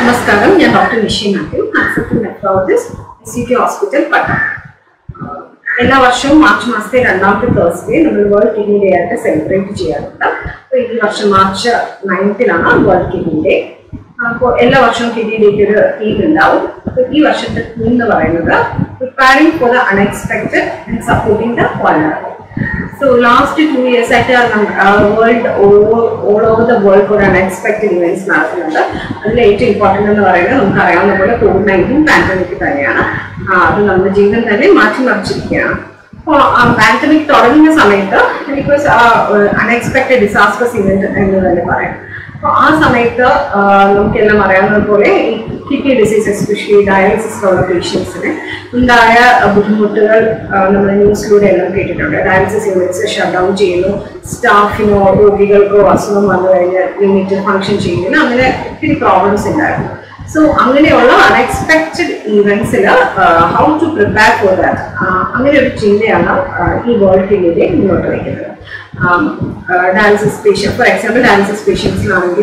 നമസ്കാരം ഞാൻ doctor Nishi Mathew consultant nephrologist S C T hospital Pattom എല്ലാ വർഷവും മാർച്ച് മാസത്തെ രണ്ടാമത്തെ തേഴ്സ്ഡേ നമ്മൾ വേൾഡ് കിഡ്നി ഡേ ആയിട്ട് സെലിബ്രേറ്റ് ചെയ്യാറുണ്ട് അപ്പോൾ ഈ വർഷം മാർച്ച് നയൻത്തിലാണ് വേൾഡ് കിഡ്നി ഡേ അപ്പോൾ എല്ലാ വർഷവും കിഡ്നി ഡേക്ക് ഒരു തീം ഉണ്ടാവും അപ്പോൾ ഈ വർഷത്തെ തീം എന്ന് പറയുന്നത് preparing for the unexpected and supporting the vulnerable so last two years ആയിട്ട് world all over the world കുറെ അൺഎക്സ്പെക്ടഡ് ഇവന്റ്സ് നടക്കുന്നുണ്ട് അതിൽ ഏറ്റവും ഇമ്പോർട്ടൻ്റ് എന്ന് പറയുന്നത് നമുക്ക് അറിയാവുന്ന പോലെ കോവിഡ് നയൻറ്റീൻ പാൻഡമിക് തന്നെയാണ് ആ, അത് നമ്മുടെ ജീവിതം തന്നെ മാറ്റിമറിച്ചിരിക്കുകയാണ് അപ്പോൾ പാൻഡമിക് തുടങ്ങുന്ന സമയത്ത് എനിക്ക് അൺഎക്സ്പെക്ടഡ് ഡിസാസ്റ്റേഴ്സ് ഇവന്റ് എന്ന് തന്നെ പറയാം അപ്പോൾ ആ സമയത്ത് ആ, നമുക്കെല്ലാം അറിയാവുന്നത് പോലെ ഈ കിഡ്നി ഡിസീസ് എസ്പെഷ്യലി ഡയാലിസിസ് ഉള്ള പേഷ്യൻസിന് ഉണ്ടായ ബുദ്ധിമുട്ടുകൾ ആ, നമ്മൾ ന്യൂസിലൂടെ എല്ലാം കേട്ടിട്ടുണ്ട് ഡയാലിസിസ് യൂണിറ്റ്സ് ഷട്ട് ഡൗൺ ചെയ്യുന്നു സ്റ്റാഫിനോ രോഗികൾക്കോ അസുഖം വന്നു കഴിഞ്ഞാൽ യൂണിറ്റ് ഫങ്ഷൻ ചെയ്യുന്നില്ല അങ്ങനെ ഒത്തിരി പ്രോബ്ലംസ് ഉണ്ടായിരുന്നു സോ അങ്ങനെയുള്ള അൺഎക്സ്പെക്റ്റഡ് ഈവൻസിൽ how to prepare for that അങ്ങനെ ഒരു ചിന്തയാണ് ആ, ഈ വേൾഡ് കിഡിനെ മുന്നോട്ട് വയ്ക്കുന്നത് dialysis patient for example dialysis പേഷ്യൻസിനാണെങ്കിൽ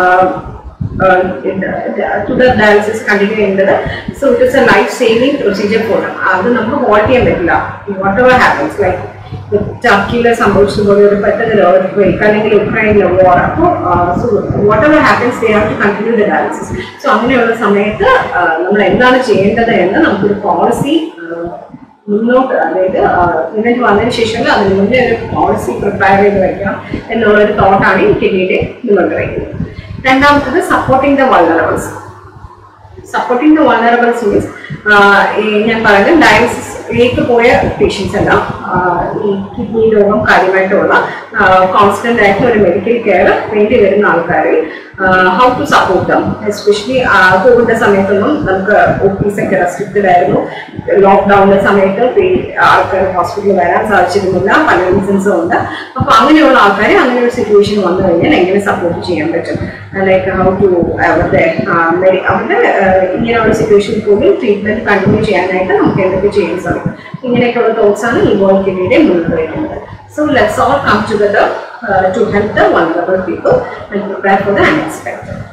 തുടർ ഡയാലിസിസ് കണ്ടിന്യൂ ചെയ്യേണ്ടത് so it is a life saving procedure for അത് നമുക്ക് ഹോൾട്ട് ചെയ്യാൻ പറ്റില്ല വാട്ട് എവർ ഹാപ്പൻസ് ലൈക്ക് ടർക്കിയിൽ സംഭവിച്ചതുപോലെ ഒരു പെട്ടെന്ന് ലോകത്തേക്ക് അല്ലെങ്കിൽ ഉക്രൈനിലെ വാർ അപ്പോൾ so whatever happens they have to continue the dialysis so അങ്ങനെയുള്ള സമയത്ത് ആ, നമ്മൾ എന്താണ് ചെയ്യേണ്ടത് എന്ന് നമുക്കൊരു പോളിസി മുന്നോട്ട് അതായത് ഇവന്റ് വന്നതിന് ശേഷം അതിന് മുന്നേ ഒരു പോളിസി പ്രിപ്പയർ ചെയ്ത് വെക്കണം എന്നുള്ള ഒരു തോട്ടാണ് ഈ കിഡിയുടെ മുന്നോട്ട് വയ്ക്കുന്നത് രണ്ടാമത്തത് supporting the vulnerables supporting the vulnerables means ഞാൻ പറയുന്നത് ഡയാലിസിസിലേക്ക് പോയ പേഷ്യൻസ് എല്ലാം ആ, ഈ കിഡ്നി രോഗം കാര്യമായിട്ടുള്ള കോൺസ്റ്റന്റ് ആയിട്ട് ഒരു മെഡിക്കൽ കെയർ വേണ്ടി വരുന്ന ആൾക്കാരിൽ how to support them especially കോവിഡിന്റെ സമയത്തൊന്നും നമുക്ക് ഒ പീസ് ഒക്കെ റെസ്ട്രിക്റ്റഡ് ആയിരുന്നു ലോക്ക്ഡൌണിന്റെ സമയത്ത് പേ- ആൾക്കാർ ഹോസ്പിറ്റലിൽ വരാൻ സാധിച്ചിരുന്നില്ല പല റീസൺസും ഉണ്ട് അപ്പൊ അങ്ങനെയുള്ള ആൾക്കാരെ അങ്ങനെ ഒരു സിറ്റുവേഷൻ വന്നു കഴിഞ്ഞാൽ എങ്ങനെ സപ്പോർട്ട് ചെയ്യാൻ പറ്റും ലൈക്ക് ഹൗ ടു അവരുടെ ആ, മെഡി- അവരുടെ ആ, ഇങ്ങനെയുള്ള സിറ്റുവേഷൻ പോലും ട്രീറ്റ്മെന്റ് കണ്ടിന്യൂ ചെയ്യാനായിട്ട് നമുക്ക് എന്തൊക്കെ ചെയ്യാൻ സാധിക്കും ഇങ്ങനെയൊക്കെയുള്ള തോട്ട്സ് ആണ് ഈ വേൾഡ് കിഡിയുടെ മുന്നിൽ വരുന്നത് so let's all come together to help the vulnerable people and prepare for the unexpected